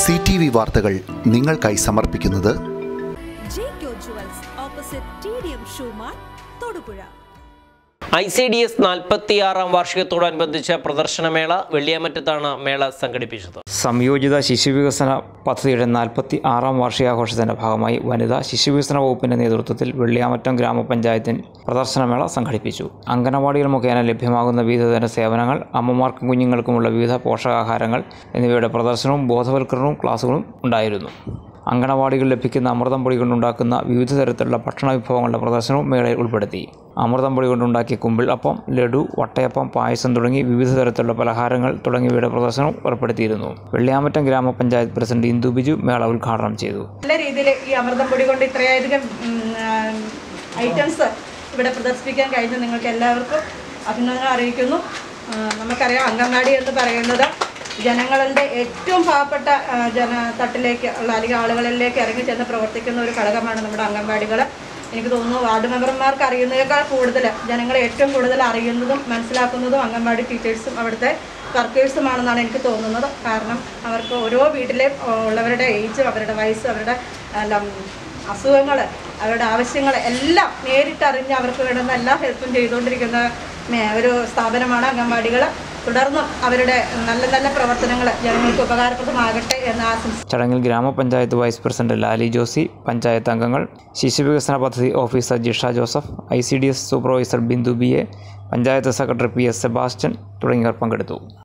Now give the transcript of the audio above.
C T V വാർത്തകൾ നിങ്ങൾക്കായി സമർപ്പിക്കുന്നത് Jaico jewels opposite T D M Shoemart Thodupuzha I C D S നാൽപ്പത്തിയാറാം വാർഷികത്തോടനുബന്ധിച്ച പ്രദർശനമേള വെള്ളിയാമറ്റത്താണ് മേള സംഘടിപ്പിച്ചത് സംയോജിത ശിശുവികസന പദ്ധതിയുടെ നാൽപ്പത്തി ആറാം വാർഷികാഘോഷത്തിന്റെ ഭാഗമായി വനിതാ ശിശുവികസന വകുപ്പിന്റെ നേതൃത്വത്തിൽ വെള്ളിയാമറ്റം ഗ്രാമപഞ്ചായത്തിൽ പ്രദർശനമേള സംഘടിപ്പിച്ചു അംഗനവാടികൾ മുഖേന ലഭ്യമാകുന്ന വിവിധതരം സേവനങ്ങൾ അമ്മമാർക്കും കുഞ്ഞുങ്ങൾക്കുമുള്ള വിവിധ പോഷകാഹാരങ്ങൾ എന്നിവയുടെ പ്രദർശനവും ബോധവൽക്കരണവും ക്ലാസുകളും ഉണ്ടായിരുന്നു അങ്കണവാടികൾ ലഭിക്കുന്ന അമൃതം പൊടി കൊണ്ടുണ്ടാക്കുന്ന വിവിധ തരത്തിലുള്ള ഭക്ഷണ വിഭവങ്ങളുടെ പ്രദർശനവും മേളയിൽ ഉൾപ്പെടുത്തി അമൃതം പൊടി കൊണ്ടുണ്ടാക്കിയ കുമ്പിൾ അപ്പം ലഡു വട്ടയപ്പം പായസം തുടങ്ങി വിവിധ തരത്തിലുള്ള പലഹാരങ്ങൾ തുടങ്ങിയവയുടെ പ്രദർശനവും ഏർപ്പെടുത്തിയിരുന്നു വെള്ളിയാമറ്റം ഗ്രാമപഞ്ചായത്ത് പ്രസിഡന്റ് ഇന്ദു ബിജു മേള ഉദ്ഘാടനം ചെയ്തു നല്ല രീതിയിൽ ഈ അമൃതം പൊടി കൊണ്ട് ഇത്രയധികം ഐറ്റംസ് ഇവിടെ പ്രദർശിപ്പിക്കാൻ കഴിഞ്ഞ നിങ്ങൾക്ക് എല്ലാവർക്കും അഭിനന്ദനം അറിയിക്കുന്നു ആ, നമുക്കറിയാം അംഗൻവാടി എന്ന് പറയുന്നത് ജനങ്ങളുടെ ഏറ്റവും പാവപ്പെട്ട ആ, ജന തട്ടിലേക്ക് ഉള്ള അല്ലെങ്കിൽ ആളുകളിലേക്ക് ഇറങ്ങി ചെന്ന് പ്രവർത്തിക്കുന്ന ഒരു ഘടകമാണ് നമ്മുടെ അംഗൻവാടികൾ എനിക്ക് തോന്നുന്നു വാർഡ് മെമ്പർമാർക്ക് അറിയുന്നതിനേക്കാൾ കൂടുതൽ ജനങ്ങളെ ഏറ്റവും കൂടുതൽ അറിയുന്നതും മനസ്സിലാക്കുന്നതും അംഗൻവാടി ടീച്ചേഴ്സും അവിടുത്തെ വർക്കേഴ്സുമാണെന്നാണ് എനിക്ക് തോന്നുന്നത് കാരണം അവർക്ക് ഓരോ വീട്ടിലെ ഉള്ളവരുടെ ഏജ് അവരുടെ വയസ്സ് അവരുടെ എല്ലാം അസുഖങ്ങൾ അവരുടെ ആവശ്യങ്ങൾ എല്ലാം നേരിട്ടറിഞ്ഞ് അവർക്ക് വേണ്ടുന്ന എല്ലാ ഹെൽപ്പും ചെയ്തുകൊണ്ടിരിക്കുന്ന മേ- ഒരു സ്ഥാപനമാണ് അംഗൻവാടികൾ തുടർന്നും അവരുടെ നല്ല നല്ല പ്രവർത്തനങ്ങൾ ജനങ്ങൾക്ക് ഉപകാരപ്രദമാകട്ടെ എന്ന് ആശംസിക്കുന്നു ചടങ്ങിൽ ഗ്രാമപഞ്ചായത്ത് വൈസ് പ്രസിഡന്റ് ലാലി ജോസി പഞ്ചായത്ത് അംഗങ്ങൾ ശിശുവികസന പദ്ധതി officer Jisha Joseph I C D S supervisor Bindu B A panchayat secretary P S Sebastian തുടങ്ങിയവർ പങ്കെടുത്തു